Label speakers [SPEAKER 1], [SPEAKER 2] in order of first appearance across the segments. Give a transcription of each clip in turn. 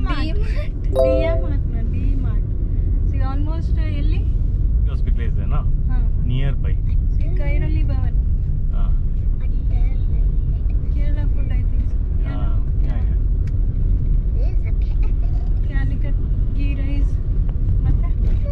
[SPEAKER 1] ಡಿಯಾ DMart ಡಿ ಮಾರ್ಟ್ see almost ಎಲ್ಲಿ
[SPEAKER 2] hospital is there, no?
[SPEAKER 1] ಹಾಂ
[SPEAKER 2] Nearby.
[SPEAKER 1] See Kairali Bhavan
[SPEAKER 2] Ah,
[SPEAKER 1] Kerala food I think
[SPEAKER 2] ah, yeah, yeah.
[SPEAKER 1] Calicut ghee rice ಮತ್ತೆ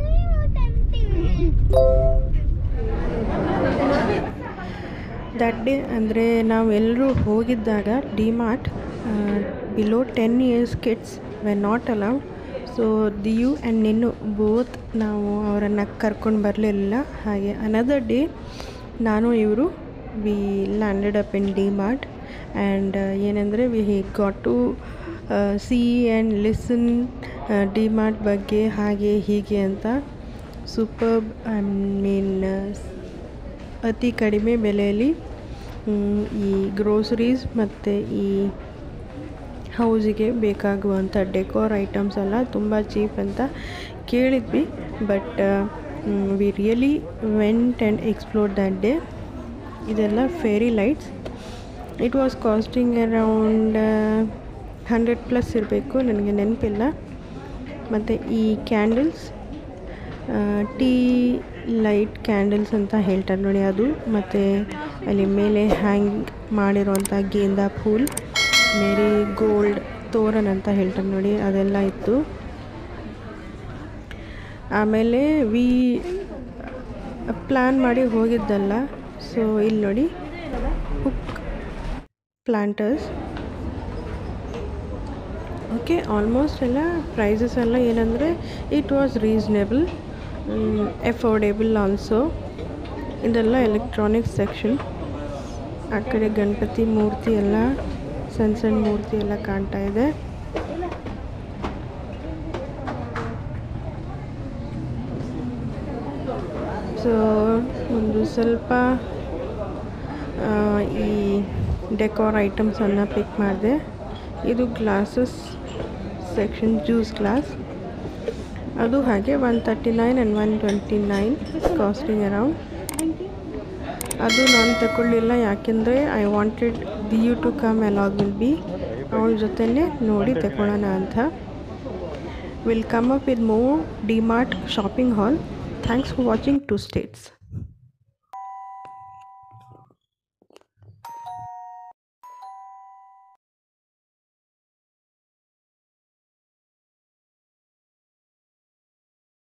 [SPEAKER 1] that day ಅಂದರೆ ನಾವೆಲ್ಲರೂ ಹೋಗಿದ್ದಾಗ DMart below ten years kids were not allowed so ದಿಯು and ನಿನ್ನು ಬೋತ್ ನಾವು ಅವರನ್ನು ಕರ್ಕೊಂಡು ಬರಲಿಲ್ಲ ಹಾಗೆ ಅನದರ್ ಡೇ ನಾನು ಇವರು we landed up in DMart and ಏನಂದರೆ we got to see and listen D mart ಬಗ್ಗೆ ಹಾಗೆ ಹೀಗೆ ಅಂತ ಸೂಪರ್ಬ್ ಐ ಮೀನ್ ಅತಿ ಕಡಿಮೆ ಬೆಲೆಯಲ್ಲಿ ಮ್, ಈ ಗ್ರೋಸರೀಸ್ ಮತ್ತು ಈ ಹೌಸಿಗೆ ಬೇಕಾಗುವಂಥ ಡೆಕೋರ್ ಐಟಮ್ಸ್ ಎಲ್ಲ ತುಂಬ ಚೀಪ್ ಅಂತ ಕೇಳಿದ್ವಿ but we really went and explore that day ಇದೆಲ್ಲ fairy lights it was costing around hundred plus ಇರಬೇಕು ನನಗೆ ನೆನಪಿಲ್ಲ ಮತ್ತು ಈ ಕ್ಯಾಂಡಲ್ಸ್ ಟೀ ಲೈಟ್ ಕ್ಯಾಂಡಲ್ಸ್ ಅಂತ ಹೇಳ್ತಾರೆ ನೋಡಿ ಅದು ಮತ್ತು ಅಲ್ಲಿ ಮೇಲೆ ಹ್ಯಾಂಗ್ ಮಾಡಿರೋಂಥ ಗೇಂದಾ ಫೂಲ್ ಮೇರಿ ಗೋಲ್ಡ್ ತೋರನ್ ಅಂತ ಹೇಳ್ತಾರೆ ನೋಡಿ ಅದೆಲ್ಲ ಇತ್ತು ಆಮೇಲೆ ವಿ ಪ್ಲ್ಯಾನ್ ಮಾಡಿ ಹೋಗಿದ್ದಲ್ಲ ಸೊ ಇಲ್ಲಿ ನೋಡಿ ಹುಕ್ ಪ್ಲಾಂಟರ್ಸ್ ಓಕೆ ಆಲ್ಮೋಸ್ಟ್ ಎಲ್ಲ ಪ್ರೈಸಸ್ ಎಲ್ಲ ಏನಂದರೆ it was reasonable affordable also ಇದೆಲ್ಲ ಎಲೆಕ್ಟ್ರಾನಿಕ್ಸ್ ಸೆಕ್ಷನ್ ಆ ಕಡೆ ಗಣಪತಿ ಮೂರ್ತಿ ಎಲ್ಲ ಸಣ್ಣ ಸಣ್ಣ ಮೂರ್ತಿ ಎಲ್ಲ ಕಾಣ್ತಾ ಇದೆ ಸೊ ಒಂದು ಸ್ವಲ್ಪ ಆ, ಈ ಡೆಕೋರ್ ಐಟಮ್ಸನ್ನು ಪಿಕ್ ಮಾಡಿದೆ ಇದು ಗ್ಲಾಸಸ್ ಸೆಕ್ಷನ್ ಜ್ಯೂಸ್ ಗ್ಲಾಸ್ ಅದು ಹಾಗೆ one thirty nine and one twenty nine costing around ಅದು ನಾನು ತಗೊಳ್ಳಿಲ್ಲ ಯಾಕೆಂದರೆ I wanted you to come along will be ಅವಳ ಜೊತೆನೇ ನೋಡಿ ತಗೊಳ್ಳೋಣ ಅಂತ will come up with more DMart shopping haul thanks for watching two States